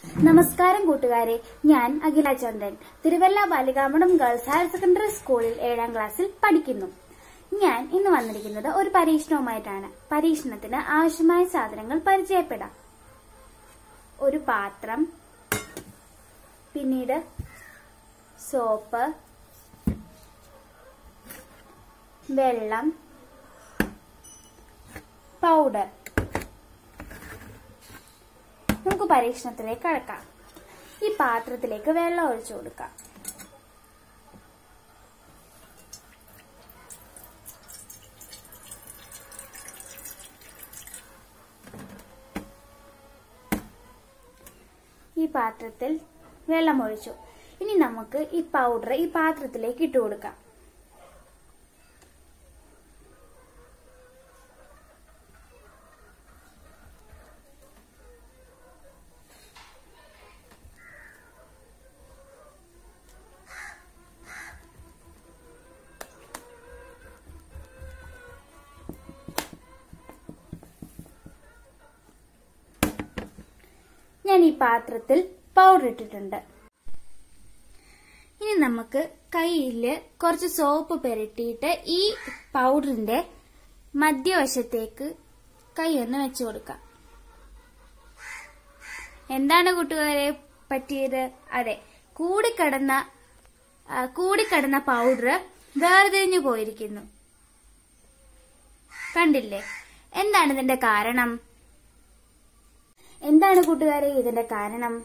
നമസ്കാരം കൂട്ടുകാരെ ഞാൻ Akhila Chandran Thiruvalla Balikamadom girls higher secondary സ്കൂളിൽ ഏഴാം ക്ലാസ്സിൽ പഠിക്കുന്നു ഞാൻ ഇന്ന് വന്നിരിക്കുന്നത് ഒരു പരീക്ഷണവുമായിട്ടാണ് പരീക്ഷണത്തിന് ആവശ്യമായ സാധനങ്ങൾ പരിചയപ്പെടാം ഒരു പാത്രം പിന്നീട് സോപ്പ് വെള്ളം പൗഡർ നമുക്ക് പരീക്ഷണത്തിലേക്ക് കടക്കാം ഈ പാത്രത്തിലേക്ക് വെള്ളം ഒഴിച്ചു കൊടുക്കാം ഈ പാത്രത്തിൽ വെള്ളം ഒഴിച്ചു ഇനി നമുക്ക് ഈ പൗഡർ ഈ പാത്രത്തിലേക്ക് ഇട്ട് കൊടുക്കാം ഞാൻ ഈ പാത്രത്തിൽ പൗഡർ ഇട്ടിട്ടുണ്ട് ഇനി നമുക്ക് കയ്യിൽ കുറച്ച് സോപ്പ് പുരട്ടിയിട്ട് ഈ പൗഡറിന്റെ മധ്യവശത്തേക്ക് കൈ ഒന്ന് വെച്ചു കൊടുക്കാം എന്താണ് കൂട്ടുകാരെ പറ്റിയത് അതെ കൂടിക്കിടന്ന ആ, കൂടിക്കിടന്ന പൗഡർ വേർതിരിഞ്ഞു പോയിരിക്കുന്നു കണ്ടില്ലേ എന്താണ് ഇതിന്റെ കാരണം എന്താണ് കൂട്ടുകാരെ ഇതിന്റെ കാരണം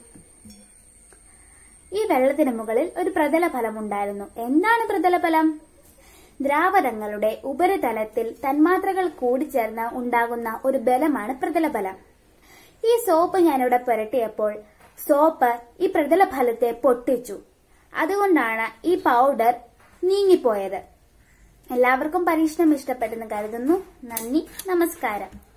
ഈ വെള്ളത്തിന് മുകളിൽ ഒരു പ്രതലഫലം ഉണ്ടായിരുന്നു എന്താണ് പ്രതലഫലം ദ്രാവകങ്ങളുടെ ഉപരിതലത്തിൽ തന്മാത്രകൾ കൂടിച്ചേർന്ന് ഉണ്ടാകുന്ന ഒരു ബലമാണ് പ്രതലഫലം ഈ സോപ്പ് ഞാനിവിടെ പുരട്ടിയപ്പോൾ സോപ്പ് ഈ പ്രതലഫലത്തെ പൊട്ടിച്ചു അതുകൊണ്ടാണ് ഈ പൗഡർ നീങ്ങിപ്പോയത് എല്ലാവർക്കും പരീക്ഷണം ഇഷ്ടപ്പെട്ടെന്ന് കരുതുന്നു നന്ദി നമസ്കാരം